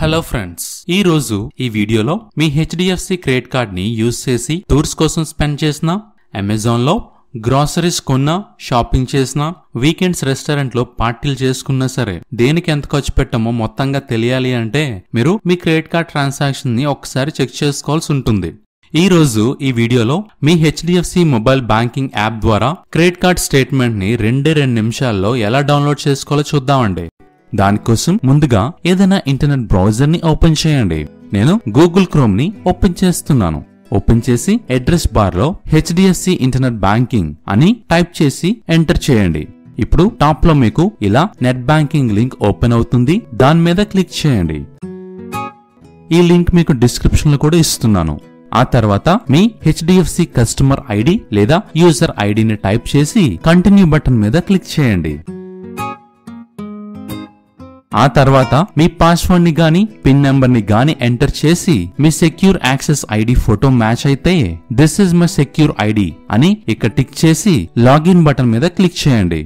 hello friends ఈ రోజు ఈ వీడియోలో మీ హెచ్డిఎఫ్సి క్రెడిట్ కార్డ్ ని యూజ్ చేసి టూర్స్ కోసం స్పెండ్ చేసిన అమెజాన్ లో గ్రాసరీస్ కొన్నా షాపింగ్ చేసినా వీకెండ్స్ రెస్టారెంట్ లో పార్టీలు చేసుకున్నా సరే దేనికి ఎంత ఖర్చు పెట్టామో మొత్తంగా తెలియాలి అంటే మీరు మీ క్రెడిట్ కార్డ్ ట్రాన్సాక్షన్ ని ఒకసారి చెక్ చేసుకోవాల్సి ఉంటుంది ఈ రోజు ఈ వీడియోలో మీ హెచ్డిఎఫ్సి మొబైల్ బ్యాంకింగ్ యాప్ ద్వారా క్రెడిట్ కార్డ్ స్టేట్మెంట్ ని రెండే రెండు నిమిషాల్లో ఎలా డౌన్లోడ్ చేసుకోవాలో చూద్దామండి దానికోసం ముందుగా ఏదైనా ఇంటర్నెట్ బ్రౌజర్ ని ఓపెన్ చేయండి నేను గూగుల్ క్రోమ్ ని ఓపెన్ చేస్తున్నాను ఓపెన్ చేసి అడ్రస్ బార్ లో హెచ్డిఎఫ్సి ఇంటర్నెట్ బ్యాంకింగ్ అని టైప్ చేసి ఎంటర్ చేయండి ఇప్పుడు టాప్ లో మీకు ఇలా నెట్ బ్యాంకింగ్ లింక్ ఓపెన్ అవుతుంది దాని మీద క్లిక్ చేయండి ఈ లింక్ మీకు డిస్క్రిప్షన్ లో కూడా ఇస్తున్నాను ఆ తర్వాత మీ హెచ్డిఎఫ్సి కస్టమర్ ఐడి లేదా యూజర్ ఐడిని టైప్ చేసి కంటిన్యూ బటన్ మీద క్లిక్ చేయండి ఆ తర్వాత మీ పాస్వర్డ్ ని గాని పిన్ నెంబర్ ని గాని ఎంటర్ చేసి మీ secure access ID photo match అయితే this is my secure ID అని ఇక్కడ టిక్ చేసి లాగిన్ బటన్ మీద క్లిక్ చేయండి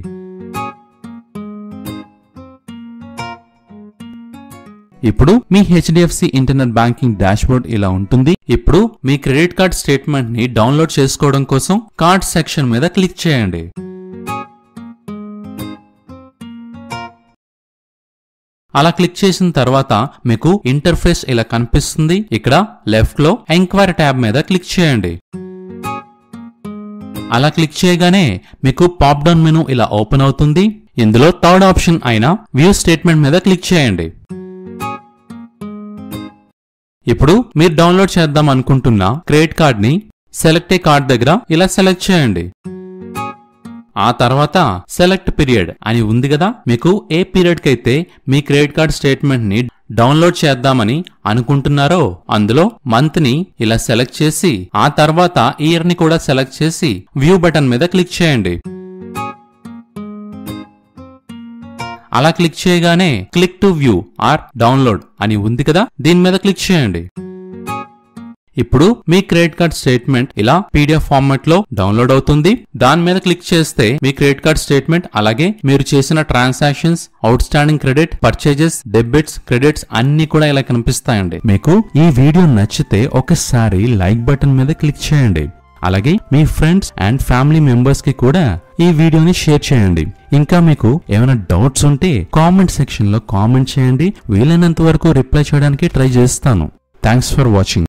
ఇప్పుడు మీ హెచ్డిఎఫ్సి ఇంటర్నెట్ బ్యాంకింగ్ డాష్బోర్డ్ ఇలా ఉంటుంది ఇప్పుడు మీ క్రెడిట్ కార్డ్ స్టేట్మెంట్ ని డౌన్లోడ్ చేసుకోవడం కోసం కార్డ్ సెక్షన్ మీద క్లిక్ చేయండి అలా క్లిక్ చేసిన తర్వాత మీకు ఇంటర్ఫేస్ ఇలా కనిపిస్తుంది ఇక్కడ లెఫ్ట్ లో ఎంక్వైరీ ట్యాబ్ మీద క్లిక్ చేయండి అలా క్లిక్ చేయగానే మీకు పాప్ డౌన్ మెనూ ఇలా ఓపెన్ అవుతుంది ఇందులో థర్డ్ ఆప్షన్ అయిన వ్యూ స్టేట్మెంట్ మీద క్లిక్ చేయండి ఇప్పుడు మీరు డౌన్లోడ్ చేద్దాం అనుకుంటున్న క్రెడిట్ కార్డ్ ని సెలెక్ట్ ఏ కార్డ్ దగ్గర ఇలా సెలెక్ట్ చేయండి ఆ తర్వాత సెలెక్ట్ పీరియడ్ అని ఉంది కదా మీకు ఏ పీరియడ్ కి అయితే మీ క్రెడిట్ కార్డ్ స్టేట్మెంట్ ని డౌన్లోడ్ చేద్దామని అనుకుంటున్నారో అందులో మంత్ ని ఇలా సెలెక్ట్ చేసి ఆ తర్వాత ఇయర్ ని కూడా సెలెక్ట్ చేసి వ్యూ బటన్ మీద క్లిక్ చేయండి అలా క్లిక్ చేయగానే click to view or download అని ఉంది కదా దీని మీద క్లిక్ చేయండి ఇప్పుడు మీ క్రెడిట్ కార్డ్ స్టేట్మెంట్ ఇలా పీడిఎఫ్ ఫార్మాట్ లో డౌన్లోడ్ అవుతుంది దాని మీద క్లిక్ చేస్తే మీ క్రెడిట్ కార్డ్ స్టేట్మెంట్ అలాగే మీరు చేసిన transactions outstanding credit purchases debits credits అన్ని కూడా ఇలా కనిపిస్తాయండి మీకు ఈ వీడియో నచ్చితే ఒకసారి లైక్ బటన్ మీద క్లిక్ చేయండి అలాగే మీ ఫ్రెండ్స్ అండ్ ఫ్యామిలీ మెంబర్స్ కి కూడా ఈ వీడియోని షేర్ చేయండి ఇంకా మీకు ఏమైనా డౌట్స్ ఉంటే కామెంట్ సెక్షన్ లో కామెంట్ చేయండి వీలైనంత వరకు రిప్లై చేయడానికి ట్రై చేస్తాను థ్యాంక్స్ ఫర్ వాచింగ్